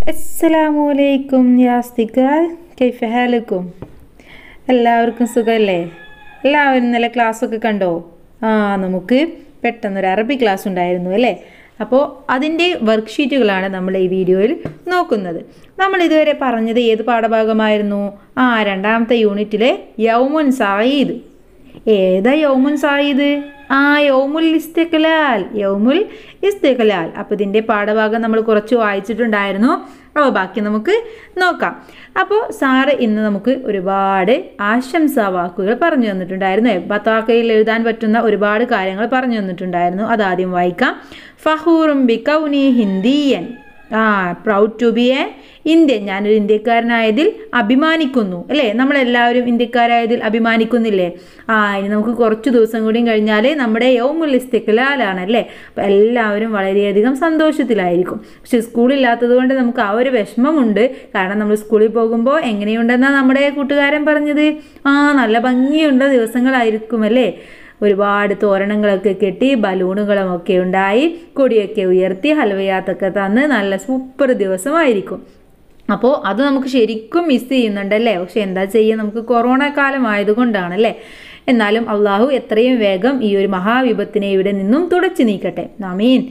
അസ്സലാമലൈക്കും യാസ്തിക്കാൽ കൈഫ ഹാലക്കും എല്ലാവർക്കും സുഖമല്ലേ എല്ലാവരും ഇന്നലെ ക്ലാസ്സൊക്കെ കണ്ടോ ആ നമുക്ക് പെട്ടെന്നൊരു അറബി ക്ലാസ് ഉണ്ടായിരുന്നു അല്ലേ അപ്പോൾ അതിൻ്റെ വർക്ക്ഷീറ്റുകളാണ് നമ്മൾ ഈ വീഡിയോയിൽ നോക്കുന്നത് നമ്മൾ ഇതുവരെ പറഞ്ഞത് ഏത് പാഠഭാഗമായിരുന്നു ആ രണ്ടാമത്തെ യൂണിറ്റിലെ യൗമുൻ സായിദ് ഏതാ യൗമുൻ സായിദ് ആ യൗമുൽ ഇസ്തിഖലാൽ യൗമുൽ ഇസ്തിഖലാൽ അപ്പോൾ ഇതിൻ്റെ പാഠഭാഗം നമ്മൾ കുറച്ച് വായിച്ചിട്ടുണ്ടായിരുന്നു അപ്പോൾ ബാക്കി നമുക്ക് നോക്കാം അപ്പോൾ സാറ് ഇന്ന് നമുക്ക് ഒരുപാട് ആശംസാ വാക്കുകൾ പറഞ്ഞു തന്നിട്ടുണ്ടായിരുന്നു ബത്താക്കയിൽ എഴുതാൻ പറ്റുന്ന ഒരുപാട് കാര്യങ്ങൾ പറഞ്ഞു തന്നിട്ടുണ്ടായിരുന്നു അതാദ്യം വായിക്കാം ഫഹൂറും ബി കൗനി ഹിന്ദിയൻ ah proud to be a Indian ഞാനൊരു ഇന്ത്യക്കാരനായതിൽ അഭിമാനിക്കുന്നു അല്ലേ നമ്മളെല്ലാവരും ഇന്ത്യക്കാരായതിൽ അഭിമാനിക്കുന്നില്ലേ ആ ഇനി നമുക്ക് കുറച്ച് ദിവസം കൂടിയും കഴിഞ്ഞാൽ നമ്മുടെ യൗമുൽ ഇസ്തിഖലാലാണ് അല്ലേ അപ്പം എല്ലാവരും വളരെയധികം സന്തോഷത്തിലായിരിക്കും പക്ഷെ സ്കൂളില്ലാത്തത് കൊണ്ട് നമുക്ക് ആ ഒരു വിഷമമുണ്ട് കാരണം നമ്മൾ സ്കൂളിൽ പോകുമ്പോൾ എങ്ങനെയുണ്ടെന്നാണ് നമ്മുടെ കൂട്ടുകാരൻ പറഞ്ഞത് ആ നല്ല ഭംഗിയുള്ള ദിവസങ്ങളായിരിക്കും അല്ലേ ഒരുപാട് തോരണങ്ങളൊക്കെ കെട്ടി ബലൂണുകളും ഒക്കെ ഉണ്ടായി കൊടിയൊക്കെ ഉയർത്തി ഹൽവയാത്തൊക്കെ തന്ന് നല്ല സൂപ്പർ ദിവസമായിരിക്കും അപ്പോൾ അത് നമുക്ക് ശരിക്കും മിസ് ചെയ്യുന്നുണ്ടല്ലേ പക്ഷെ എന്താ ചെയ്യുക നമുക്ക് കൊറോണ കാലം ആയതുകൊണ്ടാണല്ലേ എന്നാലും അള്ളാഹു എത്രയും വേഗം ഈ ഒരു മഹാവിപത്തിനെ ഇവിടെ നിന്നും തുടച്ചു നീക്കട്ടെ നമീൻ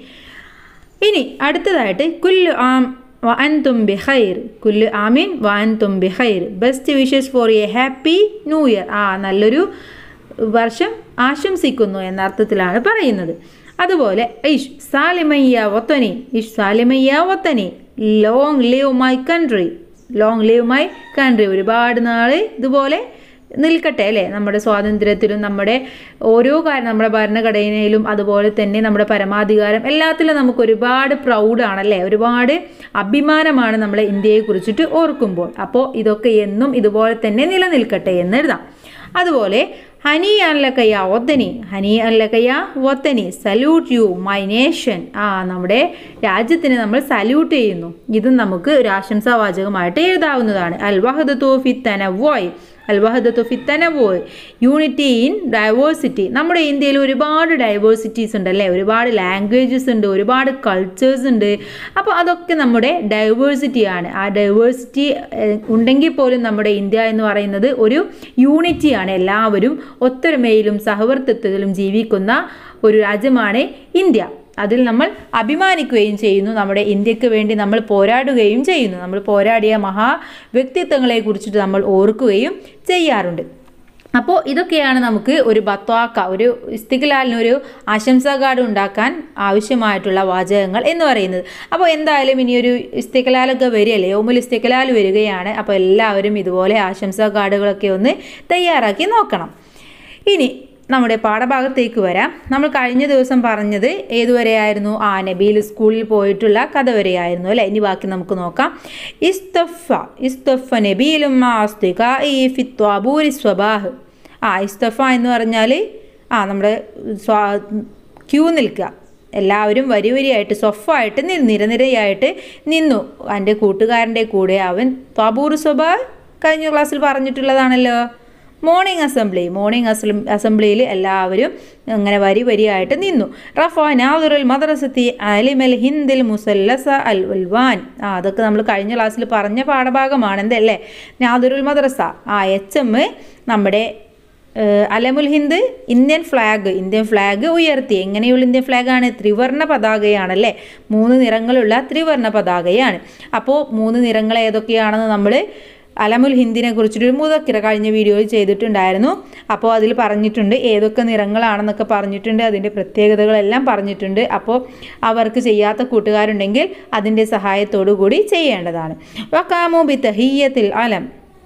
ഇനി അടുത്തതായിട്ട് കുല്ലു ആം വഅൻ തും ബിഖൈർ കുല്ലു ആമീൻ വഅൻ തും ബിഖൈർ best wishes for a happy new year ആ നല്ലൊരു വർഷം ആശംസിക്കുന്നു എന്ന അർത്ഥത്തിലാണ് പറയുന്നത് അതുപോലെ ഇഷ് സാലിമയ്യ വത്തനി ഇഷ് സാലിമയ്യ വത്തനി long live my country long live my country ഒരുപാട് നാൾ ഇതുപോലെ നിൽക്കട്ടെ അല്ലേ നമ്മുടെ സ്വാതന്ത്ര്യത്തിലും നമ്മുടെ ഓരോ കാര്യം നമ്മുടെ ഭരണഘടനയിലും അതുപോലെ തന്നെ നമ്മുടെ പരമാധികാരം എല്ലാത്തിലും നമുക്ക് ഒരുപാട് പ്രൗഡാണല്ലേ ഒരുപാട് അഭിമാനമാണ് നമ്മളെ ഇന്ത്യയെ കുറിച്ചിട്ട് ഓർക്കുമ്പോൾ അപ്പോൾ ഇതൊക്കെ എന്നും ഇതുപോലെ തന്നെ നിലനിൽക്കട്ടെ എന്ന് എഴുതാം അതുപോലെ ഹനി അല്ലക്കയ്യ ഒത്തനി ഹനി അല്ലക്കയ്യ ഒത്തനി സല്യൂട്ട് യു മൈ നേഷൻ ആ നമ്മുടെ രാജ്യത്തിന് നമ്മൾ സല്യൂട്ട് ചെയ്യുന്നു ഇതും നമുക്ക് ഒരു ആശംസാവാചകമായിട്ട് എഴുതാവുന്നതാണ് അൽ വഹദത്തു ഫിത്തന വോയ് അൽ വഹദത്തു ഫിത്തന വോയ് യൂണിറ്റി ഇൻ ഡൈവേഴ്സിറ്റി നമ്മുടെ ഇന്ത്യയിൽ ഒരുപാട് ഡൈവേഴ്സിറ്റീസ് ഉണ്ട് അല്ലേ ഒരുപാട് ലാംഗ്വേജസ് ഉണ്ട് ഒരുപാട് കൾച്ചേഴ്സ് ഉണ്ട് അപ്പോൾ അതൊക്കെ നമ്മുടെ ഡൈവേഴ്സിറ്റിയാണ് ആ ഡൈവേഴ്സിറ്റി ഉണ്ടെങ്കിൽ പോലും നമ്മുടെ ഇന്ത്യ എന്ന് പറയുന്നത് ഒരു യൂണിറ്റിയാണ് എല്ലാവരും ഒത്തൊരുമയിലും സഹവർത്തിത്വത്തിലും ജീവിക്കുന്ന ഒരു രാജ്യമാണ് ഇന്ത്യ അതിൽ നമ്മൾ അഭിമാനിക്കുകയും ചെയ്യുന്നു നമ്മുടെ ഇന്ത്യക്ക് വേണ്ടി നമ്മൾ പോരാടുകയും ചെയ്യുന്നു നമ്മൾ പോരാടിയ മഹാ വ്യക്തിത്വങ്ങളെ കുറിച്ചിട്ട് നമ്മൾ ഓർക്കുകയും ചെയ്യാറുണ്ട് അപ്പോൾ ഇതൊക്കെയാണ് നമുക്ക് ഒരു ബത്വാക്ക ഒരു ഇസ്തിഖലാലിനൊരു ആശംസാ കാർഡ് ഉണ്ടാക്കാൻ ആവശ്യമായിട്ടുള്ള വാചകങ്ങൾ എന്ന് പറയുന്നത് അപ്പോൾ എന്തായാലും ഇനിയൊരു ഇസ്തിഖലാലൊക്കെ വരികയല്ലേ ഓമുൽ ഇസ്തിഖലാൽ വരികയാണ് അപ്പോൾ എല്ലാവരും ഇതുപോലെ ആശംസാ കാർഡുകളൊക്കെ ഒന്ന് തയ്യാറാക്കി നോക്കണം ഇനി നമ്മുടെ പാഠഭാഗത്തേക്ക് വരാം നമ്മൾ കഴിഞ്ഞ ദിവസം പറഞ്ഞത് ഏതുവരെയായിരുന്നു ആ നബിയിൽ സ്കൂളിൽ പോയിട്ടുള്ള കഥ വരെയായിരുന്നു അല്ലേ ഇനി ബാക്കി നമുക്ക് നോക്കാം ഇസ്തഫ ഇസ്തഫ നബീലും ഫിത്വാബൂരി സ്വബാഹ് ആ ഇസ്തഫ എന്ന് പറഞ്ഞാൽ ആ നമ്മുടെ സ്വാ ക്യൂ നിൽക്കുക എല്ലാവരും വരി വരിയായിട്ട് സ്വഫായിട്ട് നിരനിരയായിട്ട് നിന്നു എൻ്റെ കൂട്ടുകാരൻ്റെ കൂടെ അവൻ ത്വാബൂർ സ്വബാ കഴിഞ്ഞ ക്ലാസ്സിൽ പറഞ്ഞിട്ടുള്ളതാണല്ലോ മോർണിംഗ് അസംബ്ലി മോർണിംഗ് അസംബ്ലി അസംബ്ലിയിൽ എല്ലാവരും അങ്ങനെ വരി വരിയായിട്ട് നിന്നു റഫ നാദുറുൽ മദ്രസത്തി അലിമൽ ഹിന്ദിൽ മുസല്ലസ അൽ ഉൽവാൻ ആ അതൊക്കെ നമ്മൾ കഴിഞ്ഞ ക്ലാസ്സിൽ പറഞ്ഞ പാഠഭാഗമാണ് എന്തല്ലേ നാദുറുൽ മദ്രസ ആ എച്ച് എം നമ്മുടെ അലമുൽ ഹിന്ദ് ഇന്ത്യൻ ഫ്ലാഗ് ഇന്ത്യൻ ഫ്ലാഗ് ഉയർത്തി എങ്ങനെയുള്ള ഇന്ത്യൻ ഫ്ലാഗാണ് ത്രിവർണ പതാകയാണല്ലേ മൂന്ന് നിറങ്ങളുള്ള ത്രിവർണ പതാകയാണ് അപ്പോൾ മൂന്ന് നിറങ്ങൾ ഏതൊക്കെയാണെന്ന് നമ്മൾ അലമുൽ ഹിന്ദിനെ കുറിച്ചിട്ടൊരു മുതക്കിറ കഴിഞ്ഞ വീഡിയോയിൽ ചെയ്തിട്ടുണ്ടായിരുന്നു അപ്പോൾ അതിൽ പറഞ്ഞിട്ടുണ്ട് ഏതൊക്കെ നിറങ്ങളാണെന്നൊക്കെ പറഞ്ഞിട്ടുണ്ട് അതിൻ്റെ പ്രത്യേകതകളെല്ലാം പറഞ്ഞിട്ടുണ്ട് അപ്പോൾ അവർക്ക് ചെയ്യാത്ത കൂട്ടുകാരുണ്ടെങ്കിൽ അതിൻ്റെ സഹായത്തോടു കൂടി ചെയ്യേണ്ടതാണ് വക്കാമു ബി തഹീയത്തിൽ അലം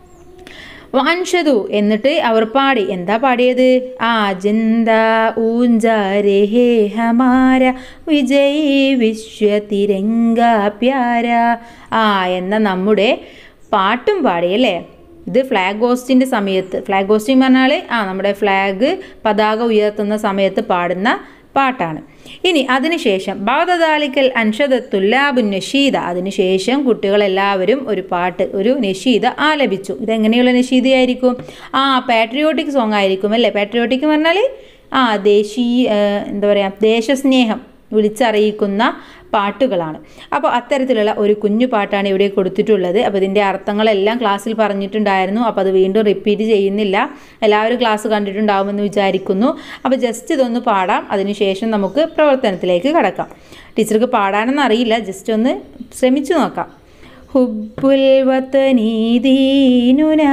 വാൻഷതു എന്നിട്ട് അവർ പാടി എന്താ പാടിയത് ആ ജിന്ദ ഊഞ്ചാരേ ഹേ ഹമാര വിജയ് വിശ്വ തിരങ്ക പ്യാര ആ എന്ന നമ്മുടെ പാട്ടും പാടി അല്ലേ ഇത് ഫ്ലാഗ് ഹോസ്റ്റിൻ്റെ സമയത്ത് ഫ്ലാഗ് ഹോസ്റ്റിംഗ് പറഞ്ഞാൽ ആ നമ്മുടെ ഫ്ലാഗ് പതാക ഉയർത്തുന്ന സമയത്ത് പാടുന്ന പാട്ടാണ് ഇനി അതിനുശേഷം ബാദദാലിക്കൽ അൻഷദത്തുല്ലാബു നഷീദ അതിനുശേഷം കുട്ടികളെല്ലാവരും ഒരു പാട്ട് ഒരു നഷീദ ആലപിച്ചു ഇതെങ്ങനെയുള്ള നഷീദയായിരിക്കും ആ പാട്രിയോട്ടിക് സോങ് ആയിരിക്കും അല്ലേ പാട്രിയോട്ടിക് പറഞ്ഞാൽ ആ ദേശീയ എന്താ പറയുക ദേശസ്നേഹം വിളിച്ചറിയിക്കുന്ന പാട്ടുകളാണ് അപ്പോൾ അത്തരത്തിലുള്ള ഒരു കുഞ്ഞു പാട്ടാണ് ഇവിടെ കൊടുത്തിട്ടുള്ളത് അപ്പോൾ ഇതിൻ്റെ അർത്ഥങ്ങളെല്ലാം ക്ലാസ്സിൽ പറഞ്ഞിട്ടുണ്ടായിരുന്നു അപ്പോൾ അത് വീണ്ടും റിപ്പീറ്റ് ചെയ്യുന്നില്ല എല്ലാവരും ക്ലാസ് കണ്ടിട്ടുണ്ടാവുമെന്ന് വിചാരിക്കുന്നു അപ്പോൾ ജസ്റ്റ് ഇതൊന്ന് പാടാം അതിനുശേഷം നമുക്ക് പ്രവർത്തനത്തിലേക്ക് കടക്കാം ടീച്ചർക്ക് പാടാനൊന്നും അറിയില്ല ജസ്റ്റ് ഒന്ന് ശ്രമിച്ചു നോക്കാം ഹുബുൽ വതനി ദീനുന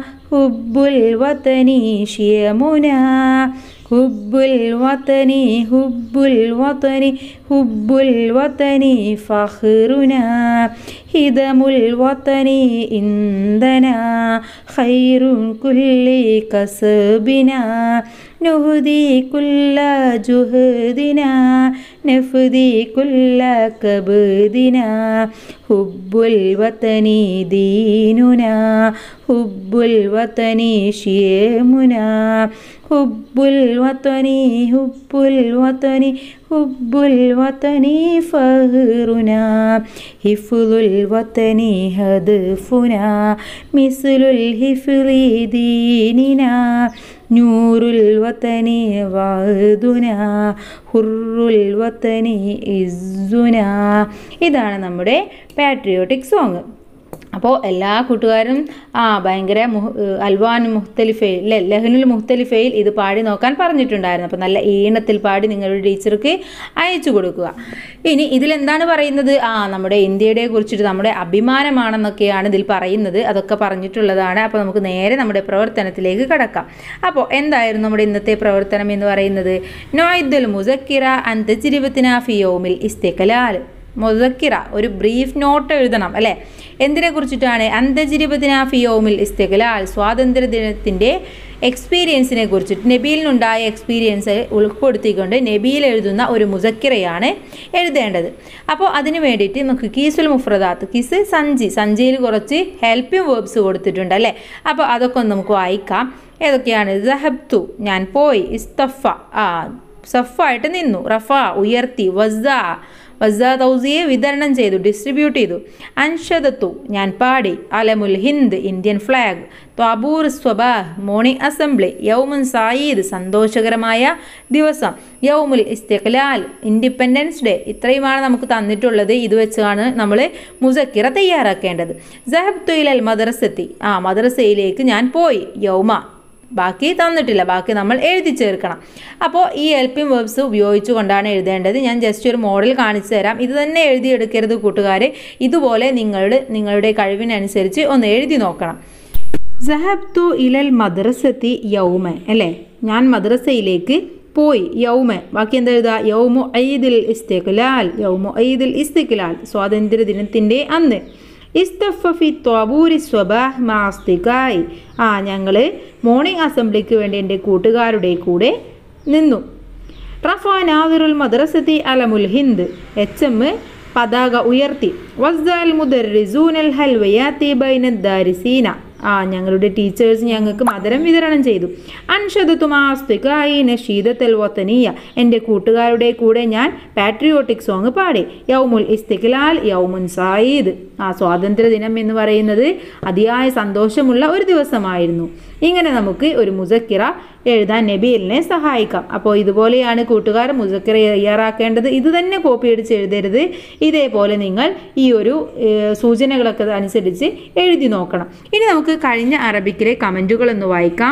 ഹുബുൽ വതനി ഷിയമുന ഹുബുൽ വതനി ഹുബുൽ വതനി ഹുബുൽ വതനി ഫഖ്റുന ഹിദമുൽ വതനി ഇന്ധന ഖൈറുൻ കുല്ലി കസബിന نهدي كل جهدنا نفدي كل كبدنا حب الوطن ديننا حب الوطن شيمنا حب الوطن حب الوطن حب الوطن فهرنا حفظ الوطن هدفنا مثل الحفظ ديننا نور الوطن وعدنا حر الوطن ഇസ്സുന ഇതാണ് നമ്മുടെ പാട്രിയോട്ടിക് സോങ് അപ്പോൾ എല്ലാ കൂട്ടുകാരും ആ ഭയങ്കര മുഹ് അൽവാൻ മുഖ്തലിഫയിൽ അല്ലേ ലഹനുൽ മുഖ്തലിഫയിൽ ഇത് പാടി നോക്കാൻ പറഞ്ഞിട്ടുണ്ടായിരുന്നു അപ്പോൾ നല്ല ഈണത്തിൽ പാടി നിങ്ങളുടെ ടീച്ചർക്ക് അയച്ചു കൊടുക്കുക ഇനി ഇതിലെന്താണ് പറയുന്നത് ആ നമ്മുടെ ഇന്ത്യയുടെ കുറിച്ചിട്ട് നമ്മുടെ അഭിമാനമാണെന്നൊക്കെയാണ് ഇതിൽ പറയുന്നത് അതൊക്കെ പറഞ്ഞിട്ടുള്ളതാണ് അപ്പോൾ നമുക്ക് നേരെ നമ്മുടെ പ്രവർത്തനത്തിലേക്ക് കടക്കാം അപ്പോൾ എന്തായിരുന്നു നമ്മുടെ ഇന്നത്തെ പ്രവർത്തനം എന്ന് പറയുന്നത് നോയിദുൽ മുസക്കിറ അന്തജിരിവത്തിന ഫിയോമിൽ ഇസ്തെക്കലാൽ മുസക്കിറ ഒരു ബ്രീഫ് നോട്ട് എഴുതണം അല്ലേ എന്തിനെ കുറിച്ചിട്ടാണ് അന്തജിരിബത്തിന ഫിയോമിൽ ഇസ്തെഖലാൽ സ്വാതന്ത്ര്യ ദിനത്തിൻ്റെ എക്സ്പീരിയൻസിനെ കുറിച്ചിട്ട് നബീലിനുണ്ടായ എക്സ്പീരിയൻസ് ഉൾപ്പെടുത്തിക്കൊണ്ട് നബിയിൽ എഴുതുന്ന ഒരു മുസക്കിറയാണ് എഴുതേണ്ടത് അപ്പോൾ അതിന് വേണ്ടിയിട്ട് നമുക്ക് കീസുൽ മുഫ്രദാത്ത് കിസ് സഞ്ചി സഞ്ചിയിൽ കുറച്ച് ഹെൽപ്പിംഗ് വേർബ്സ് കൊടുത്തിട്ടുണ്ട് അല്ലേ അപ്പോൾ അതൊക്കെ ഒന്ന് നമുക്ക് വായിക്കാം ഏതൊക്കെയാണ് ജഹബ്തു ഞാൻ പോയി ഇസ്തഫ ആ സഫായിട്ട് നിന്നു റഫ ഉയർത്തി വസ വസ തൗസിയെ വിതരണം ചെയ്തു ഡിസ്ട്രിബ്യൂട്ട് ചെയ്തു അൻഷദത്തു ഞാൻ പാടി അലമുൽ ഹിന്ദ് ഇന്ത്യൻ ഫ്ലാഗ് ത്വാബൂർ സ്വബാഹ് മോർണിംഗ് അസംബ്ലി യൗമുൻ സായീദ് സന്തോഷകരമായ ദിവസം യൗമുൽ ഇസ്തിഖ്ലാൽ ഇൻഡിപെൻഡൻസ് ഡേ ഇത്രയുമാണ് നമുക്ക് തന്നിട്ടുള്ളത് ഇത് വെച്ചാണ് നമ്മൾ മുസക്കിറ തയ്യാറാക്കേണ്ടത് ജഹബ് തുയിലൽ മദ്രസത്തി ആ മദ്രസയിലേക്ക് ഞാൻ പോയി യൗമ ബാക്കി തന്നിട്ടില്ല ബാക്കി നമ്മൾ എഴുതി ചേർക്കണം അപ്പോൾ ഈ ഹെൽപ്പിംഗ് വേർബ്സ് ഉപയോഗിച്ചുകൊണ്ടാണ് എഴുതേണ്ടത് ഞാൻ ജസ്റ്റ് ഒരു മോഡൽ കാണിച്ചു തരാം ഇത് തന്നെ എഴുതിയെടുക്കരുത് കൂട്ടുകാർ ഇതുപോലെ നിങ്ങളുടെ നിങ്ങളുടെ കഴിവിനനുസരിച്ച് ഒന്ന് എഴുതി നോക്കണം സഹബ്തു ഇലൽ മദ്രസത്തി യൗമ അല്ലേ ഞാൻ മദ്രസയിലേക്ക് പോയി യൗമ ബാക്കി എന്താ എഴുതുക യൗമു ഐദിൽ ഇസ്തിഖ്ലാൽ യൗമു ഐദിൽ ഇസ്തിഖ്ലാൽ സ്വാതന്ത്ര്യ ദിനത്തിൻ്റെ അന്ന് ഇസ്തഫി ത്വാബൂരി സ്വബാഹ് മാസ്തികായ് ആ ഞങ്ങൾ മോർണിംഗ് അസംബ്ലിക്ക് വേണ്ടി എൻ്റെ കൂട്ടുകാരുടെ കൂടെ നിന്നു റഫ നാദിറുൽ മദ്രസത്തി അലമുൽ ഹിന്ദ് എച്ച് എം പതാക ഉയർത്തി വസ്ദാൽ മുദർറിസൂനൽ ഹൽവയാത്തി ബൈന ദാരിസീന ആ ഞങ്ങളുടെ ടീച്ചേഴ്സ് ഞങ്ങൾക്ക് മധുരം വിതരണം ചെയ്തു അൻഷദത്തുമാസ്തികായി നഷീദത്തൽ വത്തനീയ എൻ്റെ കൂട്ടുകാരുടെ കൂടെ ഞാൻ പാട്രിയോട്ടിക് സോങ് പാടി യൗമുൽ ഇസ്തിഖ്ലാൽ യൗമുൻ സായിദ് ആ സ്വാതന്ത്ര്യ ദിനം എന്ന് പറയുന്നത് അതിയായ സന്തോഷമുള്ള ഒരു ദിവസമായിരുന്നു ഇങ്ങനെ നമുക്ക് ഒരു മുസക്കിറ എഴുതാൻ നബീലിനെ സഹായിക്കാം അപ്പോൾ ഇതുപോലെയാണ് കൂട്ടുകാർ മുസക്കിറ തയ്യാറാക്കേണ്ടത് ഇത് തന്നെ കോപ്പി അടിച്ച് എഴുതരുത് ഇതേപോലെ നിങ്ങൾ ഈ ഒരു ഏഹ്, സൂചനകളൊക്കെ അനുസരിച്ച് എഴുതി നോക്കണം ഇനി നമുക്ക് കഴിഞ്ഞ അറബിക്കിലെ കമൻറ്റുകൾ ഒന്ന് വായിക്കാം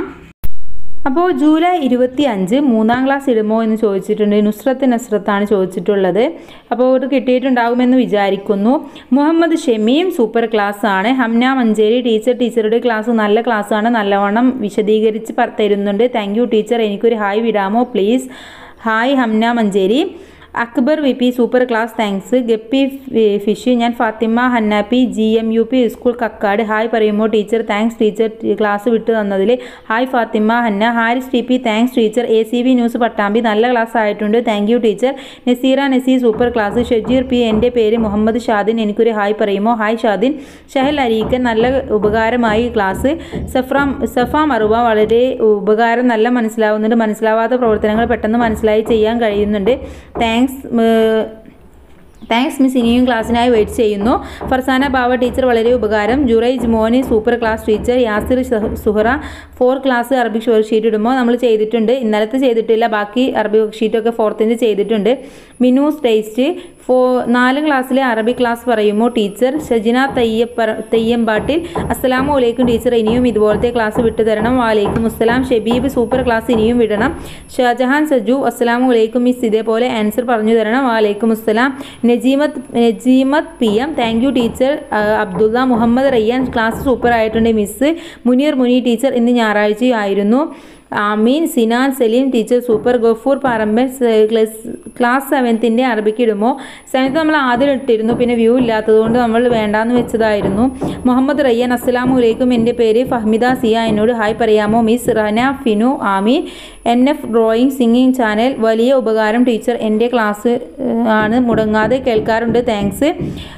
അപ്പോൾ ജൂലൈ ഇരുപത്തി അഞ്ച് മൂന്നാം ക്ലാസ് ഇടുമോ എന്ന് ചോദിച്ചിട്ടുണ്ട് നുസ്രത്ത് നസ്രത്താണ് ചോദിച്ചിട്ടുള്ളത് അപ്പോൾ ഇത് കിട്ടിയിട്ടുണ്ടാകുമെന്ന് വിചാരിക്കുന്നു മുഹമ്മദ് ഷെമീം സൂപ്പർ ക്ലാസ് ആണ് ഹംന മഞ്ചേരി ടീച്ചർ ടീച്ചറുടെ ക്ലാസ് നല്ല ക്ലാസ്സാണ് നല്ലവണ്ണം വിശദീകരിച്ച് പ- തരുന്നുണ്ട് താങ്ക് യു ടീച്ചർ എനിക്കൊരു ഹായ് വിടാമോ please hi Hamna Manjeri Akbar V P super class thanks guppy ഫി- ഫിഷ് ഞാൻ Fathima Hannappi G M U P school Kakkad hi പറയുമ്പോൾ ടീച്ചർ താങ്ക്സ് ടീച്ചർ ക്ലാസ് വിട്ടു തന്നതിൽ hi Fathima Hanna Haris T P thanks teacher A C V news Pattambi നല്ല class ആയിട്ടുണ്ട് thank you teacher Naseera നസീ super class Shajeer P എൻ്റെ പേര് മുഹമ്മദ് ഷാദിൻ എനിക്കൊരു ഹായ് പറയുമോ ഹായ് ഷാദിൻ ഷഹൽ അരീക്കൻ നല്ല ഉപകാരമായി ക്ലാസ് സഫ്രാം സഫ മറുവ വളരെ ഉപകാരം നല്ല മനസ്സിലാവുന്നുണ്ട് മനസ്സിലാവാത്ത പ്രവർത്തനങ്ങൾ പെട്ടെന്ന് മനസ്സിലായി ചെയ്യാൻ കഴിയുന്നുണ്ട് താങ്ക്സ് താങ്ക്സ് മിസ് ഇനിയും ക്ലാസ്സിനായി വെയിറ്റ് ചെയ്യുന്നു ഫർസാന ബാവ ടീച്ചർ വളരെ ഉപകാരം ജുറൈജ് മോനി സൂപ്പർ ക്ലാസ് ടീച്ചർ യാസിർ സഹ- Suhara four class Arabic worksheet ഇടുമ്പോൾ നമ്മൾ ചെയ്തിട്ടുണ്ട് ഇന്നലത്തെ ചെയ്തിട്ടില്ല ബാക്കി അറബി വർക്ക് ഷീറ്റൊക്കെ ഫോർത്തിൻ്റെ ചെയ്തിട്ടുണ്ട് മിനൂസ് ടേസ്റ്റ് ഫോ നാല് ക്ലാസ്സിലെ അറബി ക്ലാസ് പറയുമ്പോൾ ടീച്ചർ ഷജിന തയ്യപ്പറ തെയ്യമ്പാട്ടിൽ അസ്സലാമു അലൈക്കും ടീച്ചർ ഇനിയും ഇതുപോലത്തെ ക്ലാസ് വിട്ടു തരണം വാലൈക്കും അസ്സലാം ഷബീബ് സൂപ്പർ ക്ലാസ് ഇനിയും വിടണം ഷാജഹാൻ സജു അസ്സലാമു അലൈക്കും മിസ് ഇതേപോലെ ആൻസർ പറഞ്ഞു തരണം വാലൈക്കും അസ്സലാം Najeemath Najeemath P M thank you teacher ആ, അബ്ദുള്ള മുഹമ്മദ് റയ്യാൻ ക്ലാസ് സൂപ്പർ ആയിട്ടുണ്ട് മിസ് മുനീർ മുനി ടീച്ചർ ഇന്ന് ഞായറാഴ്ചയായിരുന്നു ആമീൻ സിനാൻ സലീം ടീച്ചർ സൂപ്പർ ഗഫൂർ പാറമ്പൻ സ- ക്ലാസ് ക്ലാസ് സെവൻത്തിൻ്റെ അറബിക്ക് ഇടുമ്പോൾ സെവൻത്ത് നമ്മൾ ആദ്യം ഇട്ടിരുന്നു പിന്നെ വ്യൂ ഇല്ലാത്തതുകൊണ്ട് നമ്മൾ വേണ്ടാന്ന് വെച്ചതായിരുന്നു മുഹമ്മദ് റയ്യാൻ അസ്സലാമു അലൈക്കും എൻ്റെ പേര് ഫഹ്മിദ സിയ എന്നോട് ഹായ് പറയാമോ miss Rana Finu Ameen N F drawing singing channel വലിയ ഉപകാരം ടീച്ചർ എൻ്റെ ക്ലാസ് ഏഹ്, ആണ് മുടങ്ങാതെ കേൾക്കാറുണ്ട് താങ്ക്സ്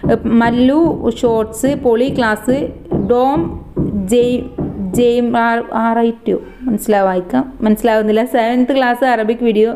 മല്ലു ഷോർട്സ് പൊളി ക്ലാസ് ഡോം ജെയ് ജെയിം ആർ ആർ ഐ ടു മനസ്സിലാവായിക്കാം മനസ്സിലാവുന്നില്ല സെവൻത്ത് ക്ലാസ് അറബിക് വീഡിയോ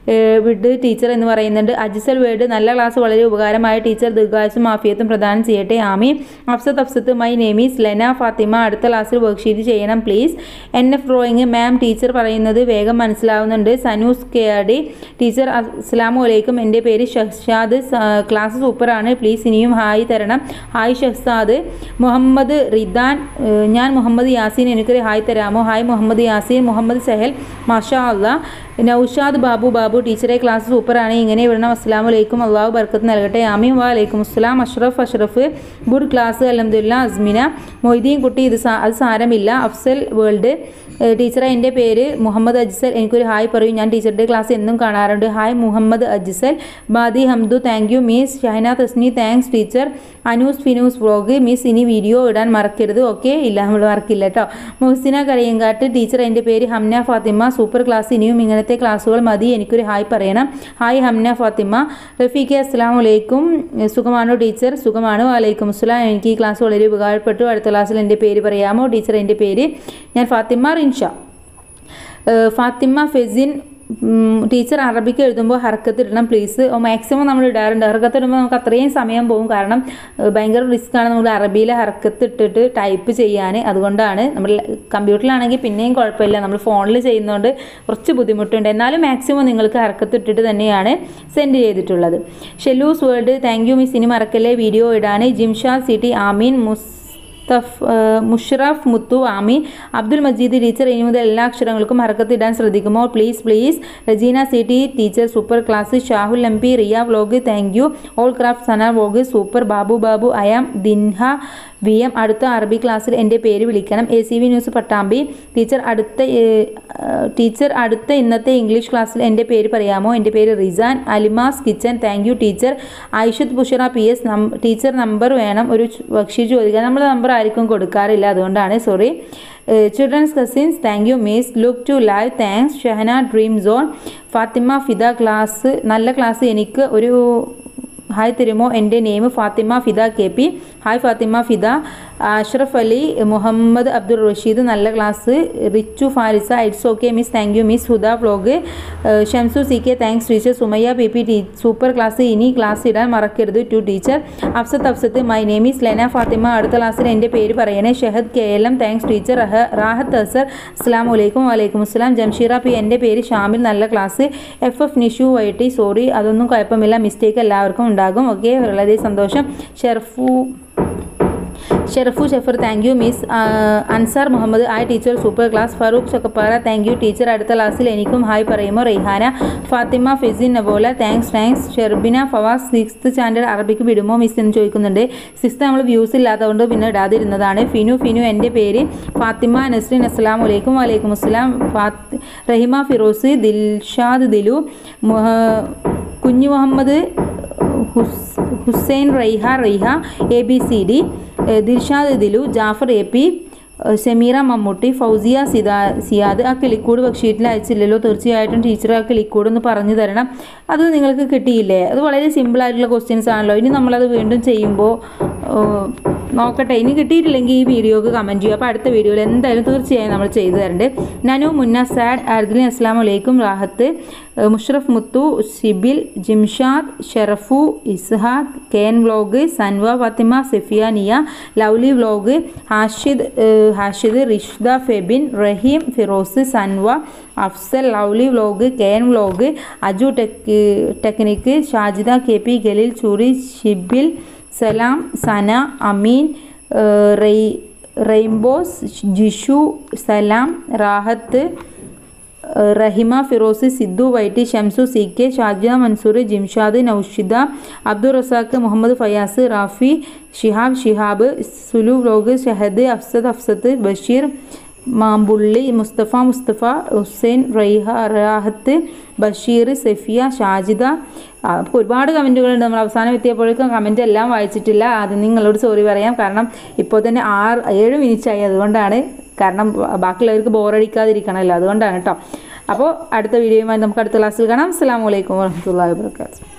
വിഡ് ടീച്ചർ എന്ന് പറയുന്നുണ്ട് അജിസൽ വേർഡ് നല്ല ക്ലാസ് വളരെ ഉപകാരമായ ടീച്ചർ ദീർഘായുസും മാഫിയത്തും പ്രദാനം ചെയ്യട്ടെ ആമി അഫ്സത്ത് അഫ്സത്ത് മൈ നെമീസ് ലെന ഫാത്തിമ അടുത്ത ക്ലാസ്സിൽ വർക്ക്ഷീറ്റ് ചെയ്യണം please N F drawing ma'am teacher പറയുന്നത് വേഗം മനസ്സിലാവുന്നുണ്ട് Sanoos K R D teacher അസ്സാമു അലൈക്കും എൻ്റെ പേര് ഷഹ്ഷാദ് സ- ക്ലാസ് സൂപ്പറാണ് പ്ലീസ് ഇനിയും ഹായ് തരണം ഹായ് ഷഹ്സാദ് മുഹമ്മദ് റിദാൻ ഏഹ് ഞാൻ മുഹമ്മദ് യാസീൻ എനിക്കൊരു ഹായ് തരാമോ ഹായ് മുഹമ്മദ് യാസീൻ മുഹമ്മദ് സഹൽ മാഷാ അള്ളാ നൗഷാദ് ബാബു ബാബു ടീച്ചറെ ക്ലാസ് സൂപ്പറാണ് ഇങ്ങനെ വിടണം അസ്സാം വലൈക്കും അള്ളാഹു ബർക്കത്ത് നൽകട്ടെ ആമീൻ വാലൈക്കും അസ്സലാം അഷ്റഫ് അഷ്റഫ് ഗുഡ് ക്ലാസ് അലഹമുല്ല അസ്മിന മൊയ്തീൻ കുട്ടി ഇത് സാ- അത് സാരമില്ല അഫ്സൽ വേൾഡ് ഏഹ് ടീച്ചറെ എൻ്റെ പേര് മുഹമ്മദ് അജ്സൽ എനിക്കൊരു ഹായ് പറയൂ ഞാൻ ടീച്ചറുടെ ക്ലാസ് എന്നും കാണാറുണ്ട് ഹായ് മുഹമ്മദ് അജ്സൽ ബാദി ഹംദു thank you miss Shahana Thasni thanks teacher Anoos Finoos vlog miss ഇനി വീഡിയോ ഇടാൻ മറക്കരുത് ഓക്കെ ഇല്ല നമ്മൾ മറക്കില്ല കേട്ടോ മുഹസിന കരയങ്കാട്ട് ടീച്ചർ എൻ്റെ പേര് ഹംന ഫാത്തിമ സൂപ്പർ ക്ലാസ് ഇനിയും ഇങ്ങനത്തെ ക്ലാസ്സുകൾ മതി എനിക്കൊരു ഹായ് പറയണം ഹായ് ഹംന ഫാത്തിമ റഫീഖെ അസ്സാം വലൈക്കും സുഖമാണോ ടീച്ചർ സുഖമാണ് വലൈക്കും അസ്സലാം എനിക്ക് ഈ ക്ലാസ് വളരെ ഉപകാരപ്പെട്ടു അടുത്ത ക്ലാസ്സിൽ എൻ്റെ പേര് പറയാമോ ടീച്ചർ എൻ്റെ പേര് ഞാൻ ഫാത്തിമ റിൻഷ ഏഹ് ഫാത്തിമ ഫെസിൻ ഉം, ടീച്ചർ അറബിക്ക് എഴുതുമ്പോൾ ഹർക്കത്ത് ഇടണം പ്ലീസ് മാക്സിമം നമ്മൾ ഇടാറുണ്ട് ഹർക്കത്ത് ഇടുമ്പോൾ നമുക്ക് അത്രയും സമയം പോകും കാരണം ഏഹ്, ഭയങ്കര റിസ്ക്കാണ് നമ്മൾ അറബിയിൽ ഹർക്കത്ത് ഇട്ടിട്ട് ടൈപ്പ് ചെയ്യാൻ അതുകൊണ്ടാണ് നമ്മൾ കമ്പ്യൂട്ടറിലാണെങ്കിൽ പിന്നെയും കുഴപ്പമില്ല നമ്മൾ ഫോണിൽ ചെയ്യുന്നതുകൊണ്ട് കുറച്ച് ബുദ്ധിമുട്ടുണ്ട് എന്നാലും മാക്സിമം നിങ്ങൾക്ക് ഹർക്കത്ത് ഇട്ടിട്ട് തന്നെയാണ് സെൻഡ് ചെയ്തിട്ടുള്ളത് Shellus world thank you miss ഇനി മറക്കല്ലേ വീഡിയോ ഇടാൻ ജിംഷാ സിറ്റി ആമീൻ മുസ് മുസ്തഫ് ഏഹ് മുഷറഫ് മുത്തു ആമീൻ അബ്ദുൽ മജീദ് ടീച്ചർ ഇനി മുതൽ എല്ലാ അക്ഷരങ്ങൾക്കും ഹർക്കത്തിടാൻ ശ്രദ്ധിക്കുമോ please please Rajeena C T teacher super class Shahul M P Riya vlog thank you all craft Sana vlog super Babu Babu I'm Dinha V M അടുത്ത അറബി ക്ലാസ്സിൽ എൻ്റെ പേര് വിളിക്കണം A C V news Pattambi teacher അടുത്ത ഏഹ്, ഏഹ്, ടീച്ചർ അടുത്ത ഇന്നത്തെ ഇംഗ്ലീഷ് ക്ലാസ്സിൽ എൻ്റെ പേര് പറയാമോ എൻ്റെ പേര് Rizan Alimas kitchen thank you teacher Aishath Bushara P S നം ടീച്ചർ നമ്പർ വേണം ഒരു വർക്ക്ഷീറ്റ് ചോദിക്കാൻ നമ്മൾ നമ്പർ ആർക്കും കൊടുക്കാറില്ല അതുകൊണ്ടാണ് sorry children's cousins thank you miss look to live thanks Shahana dream zone Fathima Fida class നല്ല ക്ലാസ് എനിക്ക് ഒരു ഹായ് തരുമോ എൻ്റെ name Fathima Fida K P hi Fathima Fida Ashraf Ali Muhammad Abdul Rasheed നല്ല class Richu Farisa it's okay miss thank you miss Huda vlog Shamsu C K thanks teacher Sumayya P P T super class ഇനി class ഇടാൻ മറക്കരുത് ടു teacher Afsath Afsath my name is Lena Fathima അടുത്ത ക്ലാസ്സിൽ എൻ്റെ പേര് പറയണേ Shahad K L M thanks teacher Rahath Azar അസ്സാം വലൈക്കും വലൈക്കും അസ്സലാം ജംഷീറ പി എൻ്റെ പേര് ഷാമിൽ നല്ല class F F Nishu Y T sorry അതൊന്നും കുഴപ്പമില്ല മിസ്റ്റേക്ക് എല്ലാവർക്കും ഉണ്ടാകും ഓക്കെ വളരെ സന്തോഷം ഷെർഫു ഷെറഫു ഷെഫർ thank you miss Ansar Muhammad hi teacher super class Farooq Chakkappara thank you teacher അടുത്ത ക്ലാസ്സിൽ എനിക്കും ഹായ് പറയുമോ റെയ്ഹാന ഫാത്തിമ ഫെസിൻ നബോല thanks thanks Sherbina Fawas sixth standard Arabic വിടുമോ മിസ് എന്ന് ചോദിക്കുന്നുണ്ട് സിക്സ്ത് നമ്മൾ വ്യൂസ് ഇല്ലാത്തതുകൊണ്ട് പിന്നെ ഇടാതിരുന്നതാണ് ഫിനു ഫിനു എൻ്റെ പേര് ഫാത്തിമ നസ്രീൻ അസ്സലാം വലൈക്കും വലൈക്കും അസ്സലാം ഫാത്തി റഹിമ ഫിറോസ് ദിൽഷാദ് ദിലു മുഹ- കുഞ്ഞു മുഹമ്മദ് ഹുസ് Hussain Raiha Raiha A B C D ഏഹ് ദിൽഷാദ് ദിലു ജാഫർ എ പി ഏഹ് ഷമീറ മമ്മൂട്ടി ഫൗസിയ സിദാ സിയാദ് ആ കിളിക്കൂട് വർക്ക്ഷീറ്റിൽ അയച്ചില്ലല്ലോ തീർച്ചയായിട്ടും ടീച്ചർ ആ കിളിക്കൂട് ഒന്ന് പറഞ്ഞു തരണം അത് നിങ്ങൾക്ക് കിട്ടിയില്ലേ അത് വളരെ സിമ്പിൾ ആയിട്ടുള്ള ക്വസ്റ്റ്യൻസ് ആണല്ലോ ഇനി നമ്മളത് വീണ്ടും ചെയ്യുമ്പോൾ ഏഹ് നോക്കട്ടെ ഇനി കിട്ടിയിട്ടില്ലെങ്കിൽ ഈ വീഡിയോക്ക് കമൻറ്റ് ചെയ്യുക അപ്പോൾ അടുത്ത വീഡിയോയിൽ എന്തായാലും തീർച്ചയായും നമ്മൾ ചെയ്തു തരുന്നുണ്ട് നനു മുന്ന സാഡ് അർദിൻ അസ്ലാം വലൈക്കും റാഹത്ത് ഏഹ് Mushraf Muthu Shibil Jimshad Sherafu Ishaq Ken vlog Sanva Fathima Sefiya Niya lovely vlog Hashid ഏഹ് Hashid Rishda Febin Raheem Firoz Sanva Afsal lovely vlog K N vlog Aju tech technique Shajida K P ഗലീൽ ചൂറി ഷിബിൽ സലാം സന അമീൻ ഏഹ് റെയ് റെയിൻബോസ് ജിഷു സലാം റാഹത്ത് ഏഹ് റഹിമ ഫിറോസ് സിദ്ധു വൈറ്റി Shamsu C K Shajiya Mansoor Jimshad Noushida Abdul Razak Muhammad Fayas Rafi Shihab Shihab Sulu vlog Shahad Afsad Afsath Basheer Mampulli Musthafa Musthafa Hussain Raiha Rahath Basheer Safiya Shajida ആ, അപ്പോൾ ഒരുപാട് കമൻറ്റുകളുണ്ട് നമ്മൾ അവസാനം എത്തിയപ്പോഴേക്കും കമൻറ്റ് എല്ലാം വായിച്ചിട്ടില്ല അത് നിങ്ങളോട് സോറി പറയാം കാരണം ഇപ്പോൾ തന്നെ ആറ് ഏഴ് മിനിറ്റ് ആയി അതുകൊണ്ടാണ് കാരണം ബാക്കിയുള്ളവർക്ക് ബോറടിക്കാതിരിക്കണമല്ലോ അതുകൊണ്ടാണ് കേട്ടോ അപ്പോൾ അടുത്ത വീഡിയോയുമായി നമുക്ക് അടുത്ത ക്ലാസ്സിൽ കാണാം അസ്സാം വലൈക്കും വാഹമത്തല്ലാ വാബർക്കാത്തു